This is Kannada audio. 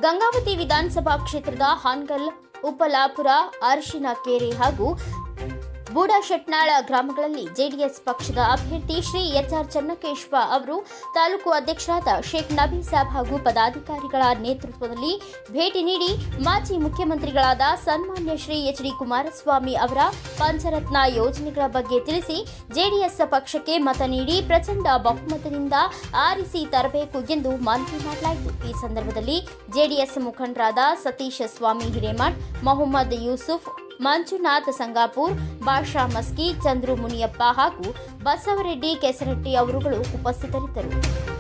ಗಂಗಾವತಿ ವಿಧಾನಸಭಾ ಕ್ಷೇತ್ರದ ಹಾನ್ಗಲ್ ಉಪಲಾಪುರ ಅರಿಶಿನ ಕೆರೆ ಹಾಗೂ ಬೂಡಶೆಟ್ನಾಳ ಗ್ರಾಮಗಳಲ್ಲಿ ಜೆಡಿಎಸ್ ಪಕ್ಷದ ಅಭ್ಯರ್ಥಿ ಶ್ರೀ ಎಚ್ಆರ್ ಚನ್ನಕೇಶ್ವ ಅವರು ತಾಲೂಕು ಅಧ್ಯಕ್ಷರಾದ ಶೇಖ್ ನಬೀ ಸಾಬ್ ಹಾಗೂ ಪದಾಧಿಕಾರಿಗಳ ನೇತೃತ್ವದಲ್ಲಿ ಭೇಟಿ ನೀಡಿ ಮಾಜಿ ಮುಖ್ಯಮಂತ್ರಿಗಳಾದ ಸನ್ಮಾನ್ಯ ಶ್ರೀ ಎಚ್ ಡಿ ಕುಮಾರಸ್ವಾಮಿ ಅವರ ಪಂಚರತ್ನ ಯೋಜನೆಗಳ ಬಗ್ಗೆ ತಿಳಿಸಿ ಜೆಡಿಎಸ್ ಪಕ್ಷಕ್ಕೆ ಮತ ನೀಡಿ ಪ್ರಚಂಡ ಬಹುಮತದಿಂದ ಆರಿಸಿ ತರಬೇಕು ಎಂದು ಮನವಿ ಮಾಡಲಾಯಿತು ಈ ಸಂದರ್ಭದಲ್ಲಿ ಜೆಡಿಎಸ್ ಮುಖಂಡರಾದ ಸತೀಶ್ ಸ್ವಾಮಿ ಹಿರೇಮಠ್ ಮೊಹಮ್ಮದ್ ಯೂಸುಫ್ ಮಂಜುನಾಥ್ ಸಂಗಾಪುರ್ ಬಾಷಾ ಮಸ್ಕಿ ಚಂದ್ರು ಮುನಿಯಪ್ಪ ಹಾಗೂ ಬಸವರೆಡ್ಡಿ ಕೆಸರಟ್ಟಿ ಅವರುಗಳು ಉಪಸ್ಥಿತರಿದ್ದರು